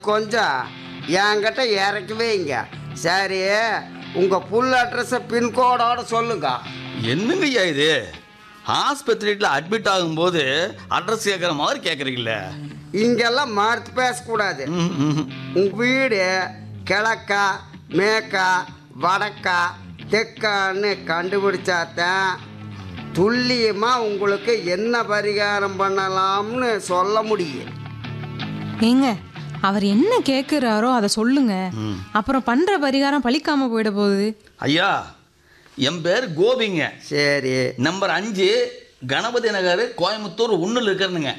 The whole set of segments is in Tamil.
கொஞ்சம் என்கிட்ட இறக்கி வைங்க சரி உங்கள் புல் அட்ரஸை பின்கோடோட சொல்லுங்க என்னங்க ஐயா இது ஆஸ்பத்திரியில் அட்மிட் ஆகும்போது அட்ரஸ் கேட்குற மாதிரி கேட்குறீங்களே இங்கெல்லாம் மறுத்து பேசக்கூடாது ம், ம். உங்கள் வீடு கிழக்கா மேக்கா வடக்கா தெற்கான்னு கண்டுபிடிச்சாதான் துல்லியமாக உங்களுக்கு என்ன பரிகாரம் பண்ணலாம்னு சொல்ல முடியும் ஏங்க அவர் என்ன கேட்குறாரோ அதை சொல்லுங்க ம். அப்புறம் பண்ற பரிகாரம் பழிக்காம போயிட போகுது ஐயா என் பேர் கோபிங்க சரி நம்பர் அஞ்சு கணபதி நகர் கோயம்புத்தூர் ஒன்றில் இருக்கிறனுங்க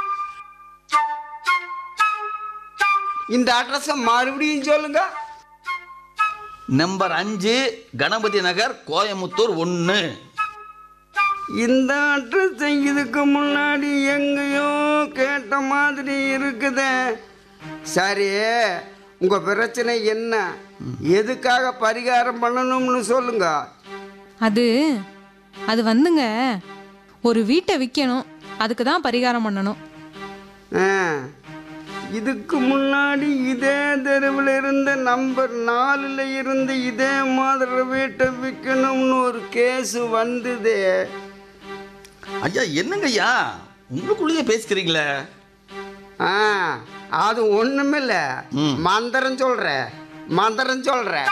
இந்த அட்ரஸை மறுபடியும் சொல்லுங்க நம்பர் அஞ்சு கணபதி நகர் கோயம்புத்தூர் ஒன்று இந்த அட்ரஸ் இதுக்கு முன்னாடி எங்கேயோ கேட்ட மாதிரி இருக்குதே சரி உங்க பிரச்சனை என்ன எதுக்காக பரிகாரம் பண்ணணும்னு சொல்லுங்க அது அது வந்துங்க ஒரு வீட்டை விற்கணும் அதுக்கு தான் பரிகாரம் பண்ணணும் ஆ, இதுக்கு முன்னாடி இதே தெருவில் இருந்த நம்பர் நாலில் இருந்து இதே மாதிரி வீட்டை விற்கணும்னு ஒரு கேஸ் வந்தது ஐயா என்னங்க ஐயா உங்களுக்குள்ளேயே பேசிக்கிறீங்களே ஆ அது ஒண்ணுமில்ல ம். மந்திரம் சொல்றேன் மந்திரம் சொல்றேன்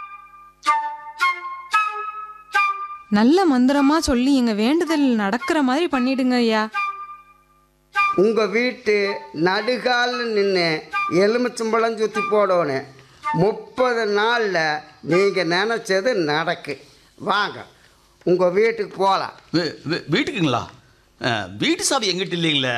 நல்ல மந்திரமா சொல்லி எங்க வேண்டுதல் நடக்கிற மாதிரி பண்ணிடுங்க ஐயா உங்க வீட்டு நடுகாலில் நின்று எலுமிச்சம்பழம் சுற்றி போடணும் முப்பது நாளில் நீங்கள் நினச்சது நடக்கு வாங்க உங்கள் வீட்டுக்கு போகலாம் வீ- வீ- வீட்டுக்குங்களா அஹ், வீட்டு சாவி எங்கிட்ட இல்லைங்களே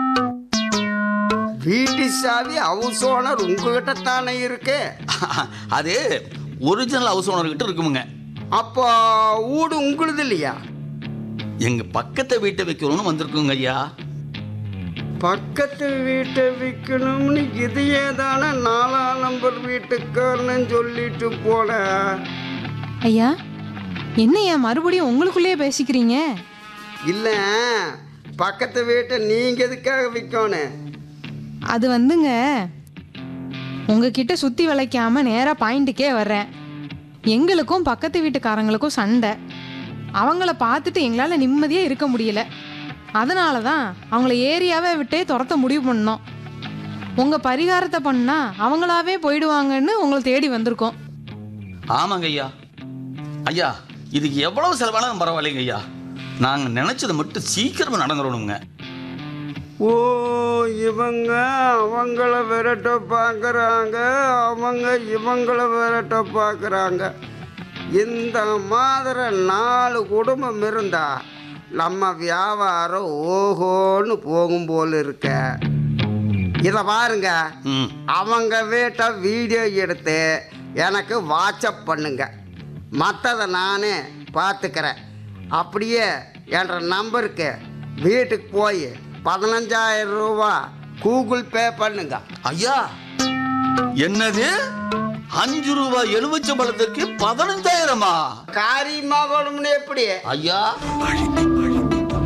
வீட்டு சாவி ஹவுஸ் ஓனர் உங்ககிட்ட தானே இருக்கு அது ஒரிஜினல் ஹவுஸ் ஓனர்கிட்ட இருக்குமுங்க அப்போ வீடு உங்களுது இல்லையா எங்க பக்கத்தை வீட்டை வைக்கணும்னு வந்திருக்குங்க ஐயா பக்கத்து வீட்டை விற்கணும்னு இதையே தானே நாலாம் நம்பர் வீட்டுக்காரன்னு சொல்லிட்டு போனேன் ஐயா என்னய்யா மறுபடியும் உங்களுக்குள்ளேயே பேசிக்கிறீங்க இல்லை பக்கத்து வீட்டை நீங்கள் எதுக்காக விற்கணும் அது வந்துங்க உங்ககிட்ட சுத்தி வளைக்காம நேரா பாயிண்ட்டுக்கே வர்றேன் எங்களுக்கும் பக்கத்து வீட்டுக்காரங்களுக்கும் சண்டை அவங்கள பார்த்துட்டு எங்களால் நிம்மதியாக இருக்க முடியல அதனால தான் அவங்கள ஏரியாவை விட்டே துரத்த முடிவு பண்ணோம் உங்கள் பரிகாரத்தை பண்ணா அவங்களாவே போயிடுவாங்கன்னு உங்களை தேடி வந்திருக்கோம் ஆமாங்க ஐயா ஐயா இதுக்கு எவ்வளவு செலவானாலும் பரவாயில்லைங்க ஐயா நாங்கள் நினைச்சது மட்டும் சீக்கிரமா நடந்துடணுங்க ஓ இவங்க அவங்கள விரட்ட பார்க்குறாங்க அவங்க இவங்கள விரட்ட பார்க்குறாங்க இந்த மாதிரி நாலு குடும்பம் இருந்தா நம்ம வியாபாரம் ஓஹோன்னு போகும் போல இருக்க இதை பாருங்க ம் அவங்க வீட்டை வீடியோ எடுத்து எனக்கு வாட்ஸ்அப் பண்ணுங்க மற்றதை நான் பார்த்துக்கிறேன் அப்படியே என்ற நம்பருக்கு வீட்டுக்கு போய் பதினஞ்சாயிரம் ரூபா கூகுள் பே பண்ணுங்க ஐயா என்னது அஞ்சு ரூபாய் எலுமிச்சம்பழத்துக்கு பதினஞ்சாயிரமா காரியமாகணும்னு எப்படி ஐயா